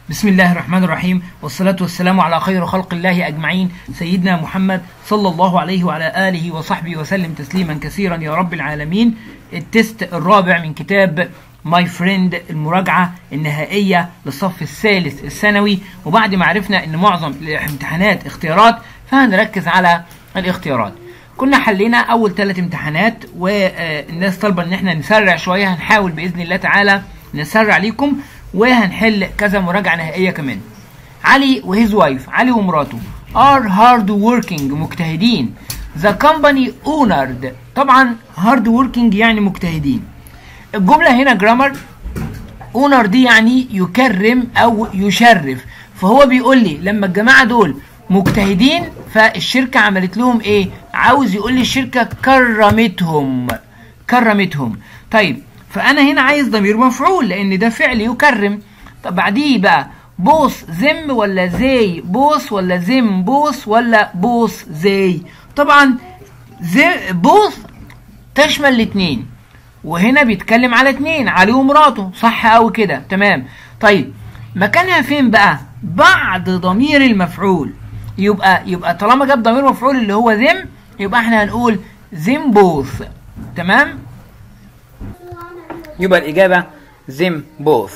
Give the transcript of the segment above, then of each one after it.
بسم الله الرحمن الرحيم والصلاة والسلام على خير خلق الله أجمعين سيدنا محمد صلى الله عليه وعلى آله وصحبه وسلم تسليما كثيرا يا رب العالمين التست الرابع من كتاب ماي فريند المراجعة النهائية للصف الثالث الثانوي وبعد ما عرفنا ان معظم الامتحانات اختيارات فهنركز على الاختيارات كنا حلينا اول ثلاث امتحانات والناس طالبه ان احنا نسرع شويه هنحاول باذن الله تعالى نسرع ليكم وهنحل كذا مراجعه نهائيه كمان علي وهيز وايف علي ومراته are hard working مجتهدين the company honored طبعا hard working يعني مجتهدين الجمله هنا جرامر اونر دي يعني يكرم او يشرف فهو بيقول لي لما الجماعه دول مجتهدين فالشركه عملت لهم ايه عاوز يقول لي الشركه كرمتهم كرمتهم طيب فانا هنا عايز ضمير مفعول لان ده فعل يكرم طب بعديه بقى بوس زم ولا زي بوس ولا زم بوس ولا بوس زي طبعا زي بوس تشمل الاتنين وهنا بيتكلم على اتنين علي ومراته صح قوي كده تمام طيب مكانها فين بقى بعد ضمير المفعول يبقى يبقى طالما جاب ضمير مفعول اللي هو ذم يبقى احنا هنقول ذم بوث تمام يبقى الإجابة them both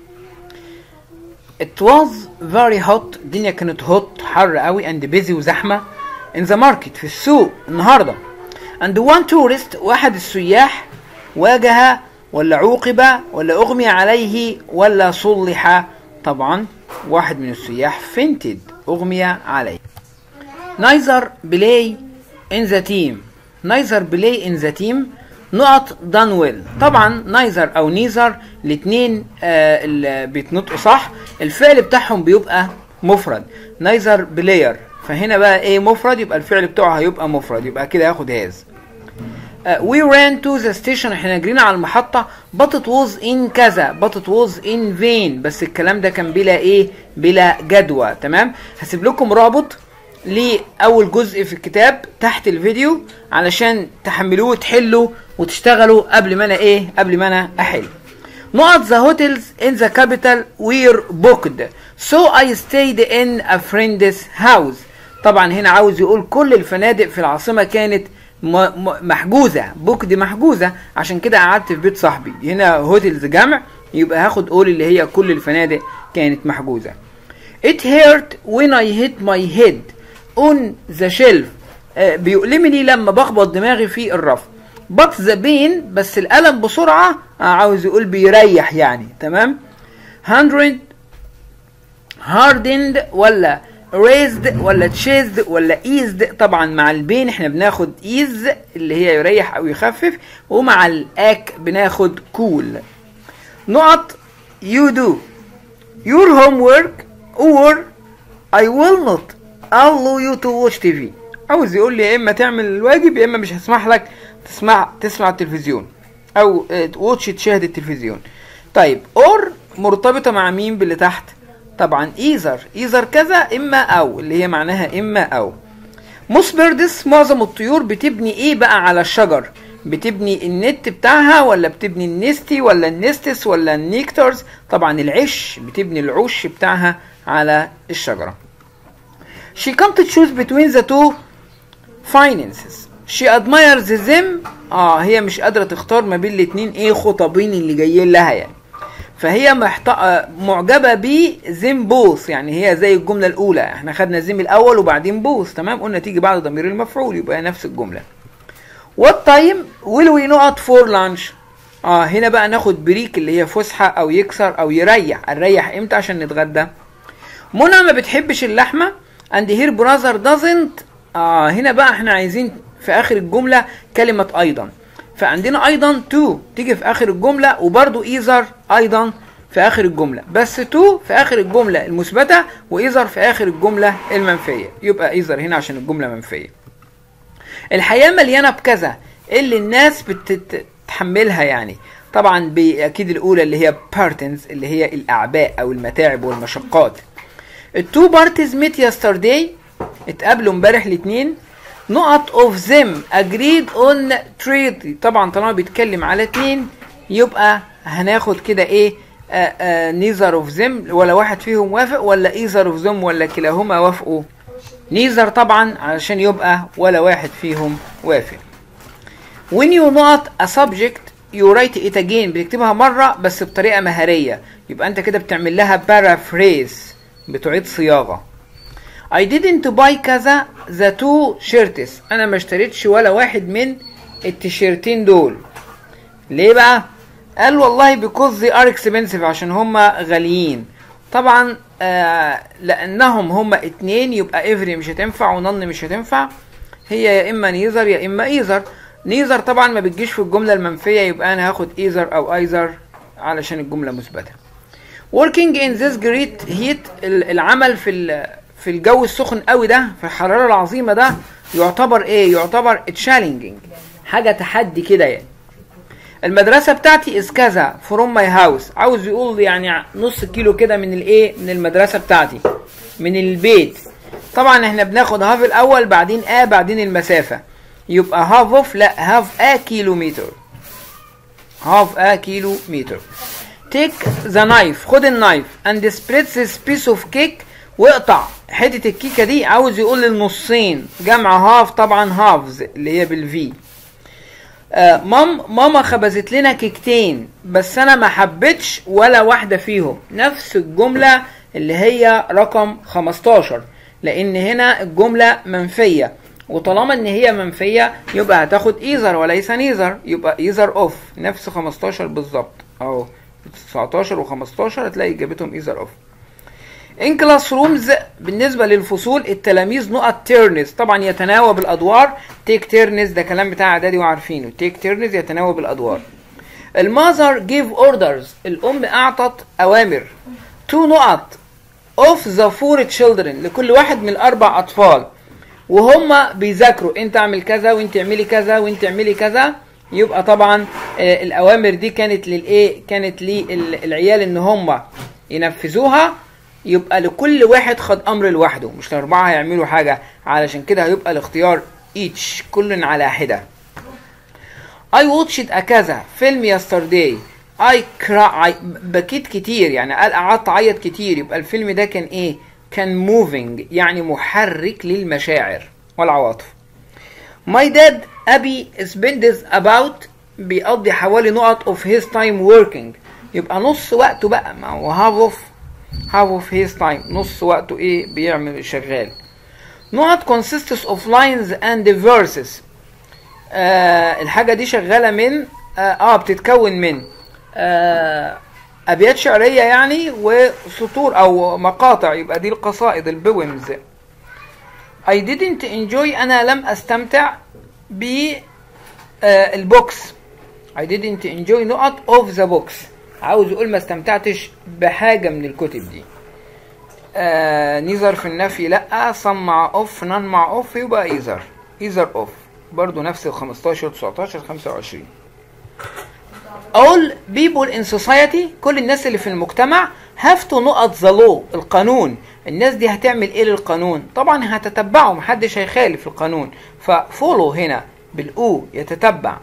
It was very hot الدنيا كانت hot حر قوي and busy وزحمة in the market في السوق النهاردة and one tourist واحد السياح واجه ولا عوقب ولا أغمي عليه ولا صلح طبعا واحد من السياح fainted أغمي عليه neither play in the team neither play in the team نقط done well طبعا نايزر او نيزر الاثنين آه اللي بيتنطقوا صح الفعل بتاعهم بيبقى مفرد نايزر بلاير فهنا بقى ايه مفرد يبقى الفعل بتاعه هيبقى مفرد يبقى كده ياخد هاز وي ران تو ذا ستيشن احنا جرينا على المحطة but it was in كذا but it was in vain بس الكلام ده كان بلا ايه بلا جدوى تمام هسيب لكم رابط لأول جزء في الكتاب تحت الفيديو علشان تحملوه وتحلوا وتشتغلوا قبل ما انا ايه قبل ما انا احل نقط the hotels in the capital were booked so I stayed in a friend's house طبعا هنا عاوز يقول كل الفنادق في العاصمة كانت محجوزة بوكد محجوزة عشان كده قعدت في بيت صاحبي هنا هوتيلز جمع يبقى هاخد قول اللي هي كل الفنادق كانت محجوزة It hurt when I hit my head on the shelf آه بيؤلمني لما بخبط دماغي في الرف but the pain بس الألم بسرعة آه عاوز يقول بيريح يعني تمام 100 hardened ولا raised ولا chased ولا eased طبعا مع البين احنا بناخد ease اللي هي يريح او يخفف ومع الاك بناخد cool نقط you do your homework or I will not allow you to watch TV عاوز يقول لي يا اما تعمل الواجب يا اما مش هسمح لك تسمع تسمع التلفزيون او واتش تشاهد التلفزيون طيب اور مرتبطه مع مين باللي تحت طبعا ايزر ايزر كذا اما او اللي هي معناها اما او موس بيردس معظم الطيور بتبني ايه بقى على الشجر بتبني النت بتاعها ولا بتبني النستي ولا النستس ولا النيكترز طبعا العش بتبني العش بتاعها على الشجره She can't choose between the two finances. She admires them. اه هي مش قادرة تختار ما بين الاتنين ايه خطابين اللي جايين لها يعني. فهي محت... معجبة ب them both يعني هي زي الجملة الأولى احنا خدنا زم الأول وبعدين both تمام قلنا تيجي بعد ضمير المفعول يبقى نفس الجملة. What time will we not for lunch؟ اه هنا بقى ناخد بريك اللي هي فسحة أو يكسر أو يريح، نريح امتى عشان نتغدى؟ منى ما بتحبش اللحمة and her brother doesn't آه هنا بقى احنا عايزين في اخر الجمله كلمه ايضا فعندنا ايضا to تيجي في اخر الجمله وبرده ايزر ايضا في اخر الجمله بس to في اخر الجمله المثبته وايزر في اخر الجمله المنفيه يبقى ايزر هنا عشان الجمله منفيه الحياه مليانه بكذا اللي الناس بتتحملها يعني طبعا اكيد الاولى اللي هي بارتنز اللي هي الاعباء او المتاعب والمشقات التو بارتيز ميت يسترداي اتقابلوا امبارح الاثنين نقط اوف ذم اجريد اون تريد طبعا طالما بيتكلم على اتنين يبقى هناخد كده ايه نيزر اوف زم ولا واحد فيهم وافق ولا ايزر اوف زم ولا كلاهما وافقوا نيزر طبعا علشان يبقى ولا واحد فيهم وافق when you not a subject you write it again بتكتبها مرة بس بطريقة مهارية يبقى انت كده بتعمل لها paraphrase بتعيد صياغة I didn't buy كذا the two shirts انا ما اشتريتش ولا واحد من التيشيرتين دول ليه بقى قال والله because they are expensive عشان هما غاليين طبعا آه لانهم هما اتنين يبقى every مش هتنفع ونن مش هتنفع هي يا اما نيزر يا اما ايزر نيزر طبعا ما بتجيش في الجملة المنفية يبقى انا هاخد ايزر او ايزر علشان الجملة مثبتة working in this great heat العمل في في الجو السخن قوي ده في الحرارة العظيمة ده يعتبر ايه يعتبر challenging حاجة تحدي كده يعني المدرسة بتاعتي از كذا فروم ماي هاوس عاوز يقول يعني نص كيلو كده من الايه من المدرسة بتاعتي من البيت طبعا احنا بناخد هاف الاول بعدين ا بعدين المسافة يبقى هاف اوف لا هاف ا كيلو متر هاف ا كيلو متر تيك ذا نايف خد النايف اند سبريد ذيس بيس اوف كيك واقطع حتة الكيكة دي عاوز يقول النصين جمع هاف طبعا هافز اللي هي بالفي آه مام ماما خبزت لنا كيكتين بس انا ما حبيتش ولا واحده فيهم نفس الجمله اللي هي رقم 15 لان هنا الجمله منفيه وطالما ان هي منفيه يبقى هتاخد ايزر وليس نيزر يبقى ايزر اوف نفس 15 بالظبط اهو 19 و15 هتلاقي اجابتهم ايزر اوف ان كلاس رومز بالنسبه للفصول التلاميذ نقط تيرنز طبعا يتناوب الادوار تيك تيرنز ده كلام بتاع اعدادي وعارفينه تيك تيرنز يتناوب الادوار الماذر جيف اوردرز الام اعطت اوامر تو نقط اوف ذا فور تشيلدرن لكل واحد من الاربع اطفال وهم بيذاكروا انت اعمل كذا وانت اعملي كذا وانت اعملي كذا يبقى طبعا الاوامر دي كانت للايه كانت للعيال ان هم ينفذوها يبقى لكل واحد خد امر لوحده مش الاربعه هيعملوا حاجه علشان كده هيبقى الاختيار each كل على حده I watched a كذا فيلم yesterday I cry بكيت كتير يعني قال قعدت اعيط كتير يبقى الفيلم ده كان ايه كان moving يعني محرك للمشاعر والعواطف My dad أبي spends about بيقضي حوالي نقط of his time working يبقى نص وقته بقى ما هو half of half of his time نص وقته ايه بيعمل شغال نقط consists of lines and verses آه الحاجة دي شغالة من اه, آه بتتكون من آه أبيات شعرية يعني وسطور أو مقاطع يبقى دي القصائد البويمز I didn't enjoy أنا لم أستمتع ب آه البوكس I didn't enjoy نقط of the books عاوز يقول ما استمتعتش بحاجة من الكتب دي آه نيزر في النفي لا صم مع اوف نان مع اوف يبقى ايزر ايزر اوف برضو نفس ال 15 19 25 all people in society كل الناس اللي في المجتمع have to نقط the law القانون الناس دي هتعمل ايه للقانون طبعا هتتبعه محدش هيخالف القانون ففولو هنا بالاو يتتبع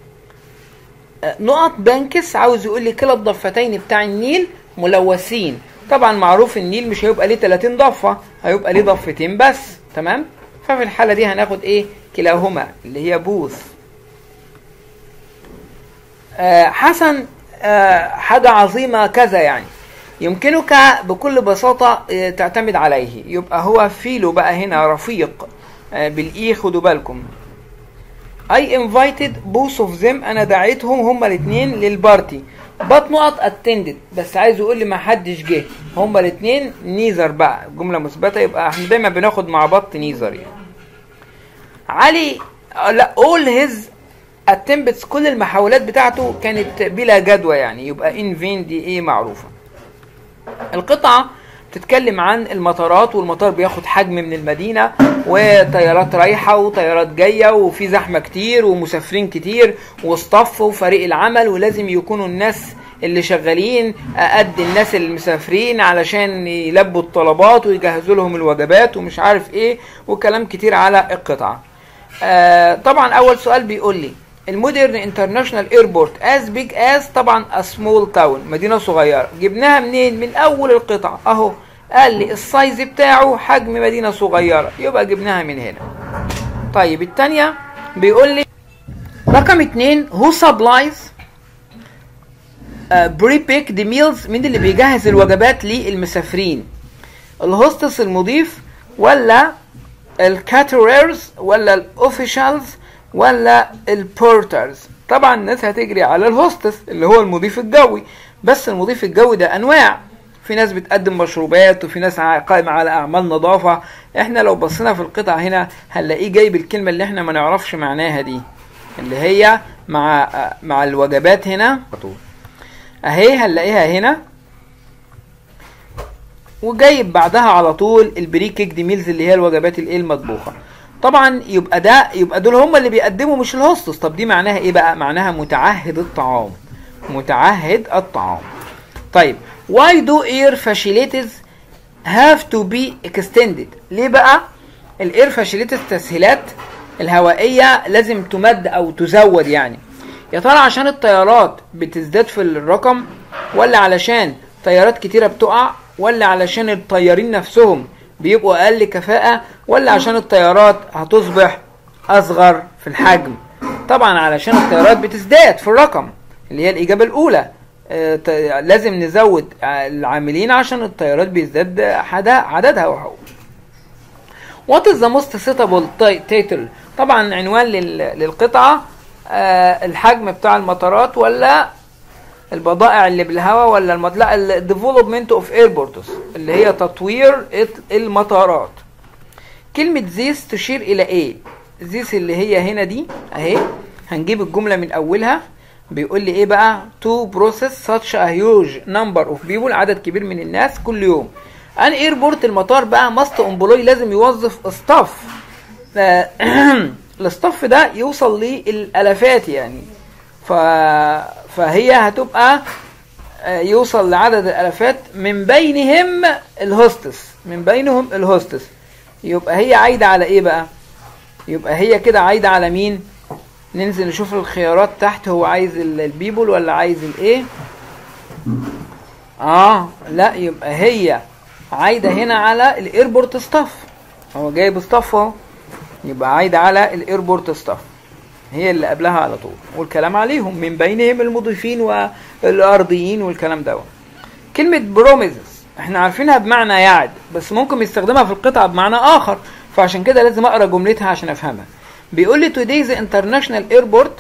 نقط بانكس عاوز يقول لي كلا الضفتين بتاع النيل ملوثين طبعا معروف النيل مش هيبقى ليه 30 ضفه هيبقى ليه ضفتين بس تمام ففي الحاله دي هناخد ايه كلاهما اللي هي بوث آه حسن آه حاجه عظيمه كذا يعني يمكنك بكل بساطه آه تعتمد عليه يبقى هو فيلو بقى هنا رفيق آه بالاي خدوا بالكم I invited both of them انا دعيتهم هما الاثنين للبارتي بات نقط attended بس عايز يقول لي ما حدش جه هما الاثنين نيزر بقى جمله مثبته يبقى احنا دايما بناخد مع بط نيزر يعني علي لا all his attempts كل المحاولات بتاعته كانت بلا جدوى يعني يبقى in vain دي ايه معروفه القطعه تتكلم عن المطارات والمطار بياخد حجم من المدينة وطيارات رايحة وطيارات جاية وفي زحمة كتير ومسافرين كتير واصطف وفريق العمل ولازم يكونوا الناس اللي شغالين قد الناس المسافرين علشان يلبوا الطلبات ويجهزوا لهم الوجبات ومش عارف ايه وكلام كتير على القطعة آه طبعا اول سؤال بيقول لي المودرن انترناشونال ايربورت از بيج از طبعا a small تاون مدينه صغيره جبناها منين من اول القطعه اهو قال لي السايز بتاعه حجم مدينه صغيره يبقى جبناها من هنا طيب الثانيه بيقول لي رقم اتنين هو سبلايز بري بيك دي ميلز مين اللي بيجهز الوجبات للمسافرين الهوستس المضيف ولا الكاتريرز ولا الاوفيشالز ولا البورترز طبعا الناس هتجري على الهوستس اللي هو المضيف الجوي بس المضيف الجوي ده انواع في ناس بتقدم مشروبات وفي ناس قائمة على أعمال نظافة احنا لو بصينا في القطع هنا هنلاقيه جايب الكلمة اللي احنا ما نعرفش معناها دي اللي هي مع مع الوجبات هنا اهي هنلاقيها هنا وجايب بعدها على طول البري كيك دي ميلز اللي هي الوجبات الايه المطبوخه طبعا يبقى ده يبقى دول هم اللي بيقدموا مش الهوستس طب دي معناها ايه بقى معناها متعهد الطعام متعهد الطعام طيب why do air facilities have to be extended ليه بقى الاير فاشيليتيز تسهيلات الهوائيه لازم تمد او تزود يعني يا ترى عشان الطيارات بتزداد في الرقم ولا علشان طيارات كتيره بتقع ولا علشان الطيارين نفسهم بيبقوا اقل كفاءه ولا عشان الطيارات هتصبح اصغر في الحجم طبعا علشان الطيارات بتزداد في الرقم اللي هي الاجابه الاولى آه لازم نزود العاملين عشان الطيارات بيزداد عددها وحقوق What is the most suitable title طبعا عنوان للقطعة آه الحجم بتاع المطارات ولا البضائع اللي بالهواء ولا المط... لا الديفلوبمنت اوف ايربورتس اللي هي تطوير المطارات كلمة زيس تشير إلى إيه؟ زيس اللي هي هنا دي أهي هنجيب الجملة من أولها بيقول لي إيه بقى؟ to process such a huge number of people عدد كبير من الناس كل يوم. ان ايربورت المطار بقى ماست امبلوي لازم يوظف استاف الاستاف ده يوصل للالافات يعني ف... فهي هتبقى يوصل لعدد الالافات من بينهم الهوستس من بينهم الهوستس يبقى هي عايده على ايه بقى يبقى هي كده عايده على مين ننزل نشوف الخيارات تحت هو عايز البيبول ولا عايز الايه اه لا يبقى هي عايده هنا على الايربورت ستاف هو جايب ستاف اهو يبقى عايده على الايربورت ستاف هي اللي قبلها على طول والكلام عليهم من بينهم المضيفين والارضيين والكلام ده كلمه بروميزز احنا عارفينها بمعنى يعد بس ممكن يستخدمها في القطعه بمعنى اخر فعشان كده لازم اقرا جملتها عشان افهمها بيقول لي today's international airport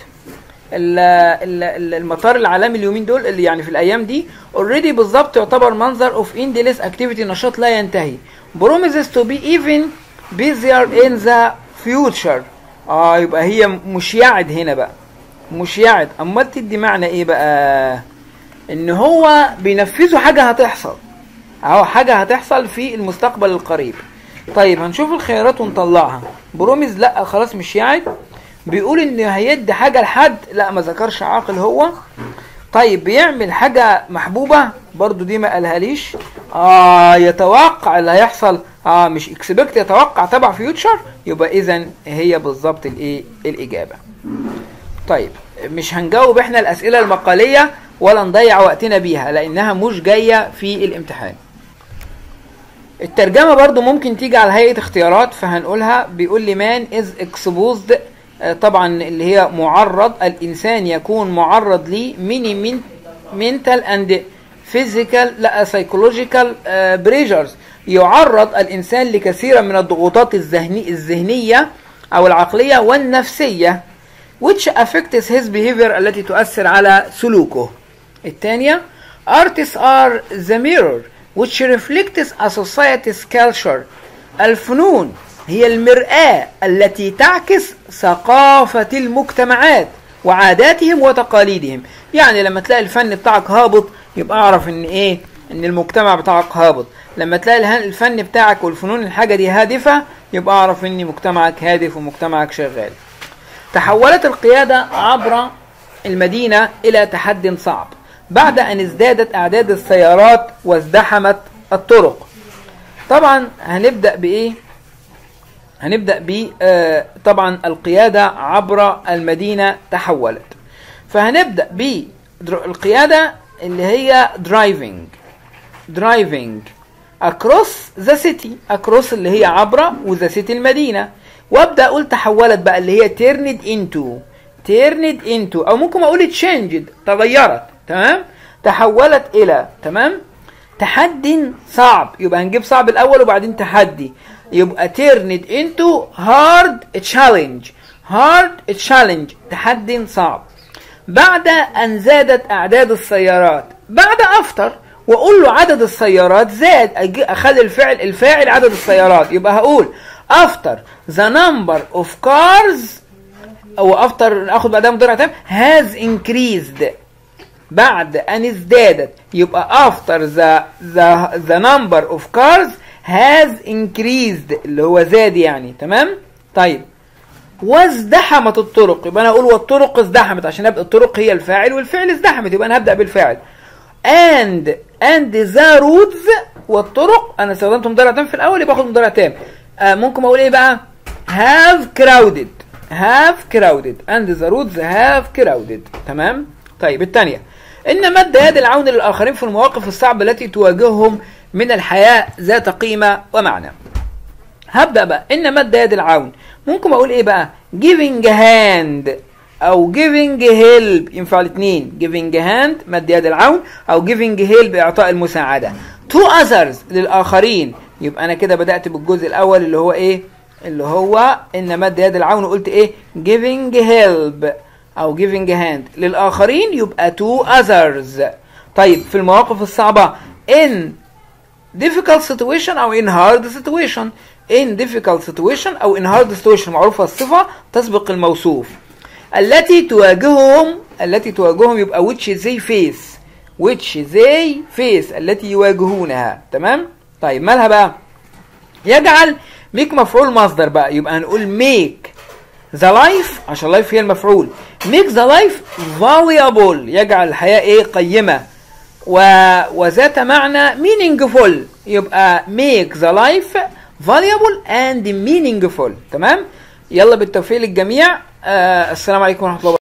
المطار العالمي اليومين دول اللي يعني في الايام دي اوريدي بالظبط يعتبر منظر اوف اندلس اكتيفيتي نشاط لا ينتهي promises to be even busier in the future اه يبقى هي مش يعد هنا بقى مش يعد امال تدي معنى ايه بقى ان هو بينفذوا حاجه هتحصل اهو حاجه هتحصل في المستقبل القريب طيب هنشوف الخيارات ونطلعها بروميز لا خلاص مش يعد بيقول ان هيدي حاجه لحد لا ما ذكرش عاقل هو طيب بيعمل حاجه محبوبه برضو دي ما قالهاليش اه يتوقع اللي هيحصل اه مش اكسبكت يتوقع تبع فيوتشر يبقى اذا هي بالظبط الايه الاجابه طيب مش هنجاوب احنا الاسئله المقاليه ولا نضيع وقتنا بيها لانها مش جايه في الامتحان الترجمه برضو ممكن تيجي على هيئه اختيارات فهنقولها بيقول لي مان از اكسبوزد طبعا اللي هي معرض الانسان يكون معرض لميني منتال اند فيزيكال لا سايكولوجيكال بريجرز يعرض الانسان لكثير من الضغوطات الذهني الذهنيه او العقليه والنفسيه which affects his behavior التي تؤثر على سلوكه الثانيه artists are the mirror which reflects a society's culture الفنون هي المرآة التي تعكس ثقافة المجتمعات وعاداتهم وتقاليدهم يعني لما تلاقي الفن بتاعك هابط يبقى اعرف ان ايه ان المجتمع بتاعك هابط لما تلاقي الفن بتاعك والفنون الحاجة دي هادفة يبقى اعرف ان مجتمعك هادف ومجتمعك شغال تحولت القيادة عبر المدينة الى تحد صعب بعد ان ازدادت اعداد السيارات وازدحمت الطرق طبعا هنبدأ بايه هنبدأ ب آه، طبعا القيادة عبر المدينة تحولت فهنبدأ بالقيادة اللي هي driving driving across the city across اللي هي عبر وذا city المدينة وابدأ اقول تحولت بقى اللي هي turned into turned into او ممكن اقول changed تغيرت تمام تحولت الى تمام تحدي صعب يبقى هنجيب صعب الاول وبعدين تحدي يبقى turned into hard challenge hard challenge تحدي صعب بعد ان زادت اعداد السيارات بعد افتر واقول له عدد السيارات زاد أجي اخلي الفعل الفاعل عدد السيارات يبقى هقول after the number of cars او افتر اخد بعدها مضارع تام has increased بعد ان ازدادت يبقى after the the the number of cars has increased اللي هو زاد يعني تمام طيب وازدحمت الطرق يبقى انا اقول والطرق ازدحمت عشان ابدا الطرق هي الفاعل والفعل ازدحمت يبقى انا هبدا بالفاعل and and the roads والطرق انا استخدمت مضارع تام في الاول يبقى اخد مضارع تام آه ممكن اقول ايه بقى have crowded have crowded and the roads have crowded تمام طيب الثانيه ان مد يد العون للاخرين في المواقف الصعبه التي تواجههم من الحياه ذات قيمه ومعنى هبدا بقى ان مد يد العون ممكن اقول ايه بقى giving hand او giving help ينفع الاثنين giving hand مد يد العون او giving help اعطاء المساعده to others للاخرين يبقى انا كده بدات بالجزء الاول اللي هو ايه اللي هو ان مد يد العون وقلت ايه giving help او giving hand للاخرين يبقى to others طيب في المواقف الصعبه in difficult situation او in hard situation in difficult situation او in hard situation معروفه الصفه تسبق الموصوف التي تواجههم التي تواجههم يبقى which they face which they face التي يواجهونها تمام طيب مالها بقى يجعل ميك مفعول مصدر بقى يبقى هنقول make the life عشان life هي المفعول make the life valuable يجعل الحياة ايه قيمة و... وذات معنى meaningful يبقى make the life valuable and meaningful تمام يلا بالتوفيق للجميع آه السلام عليكم ورحمة الله وبركاته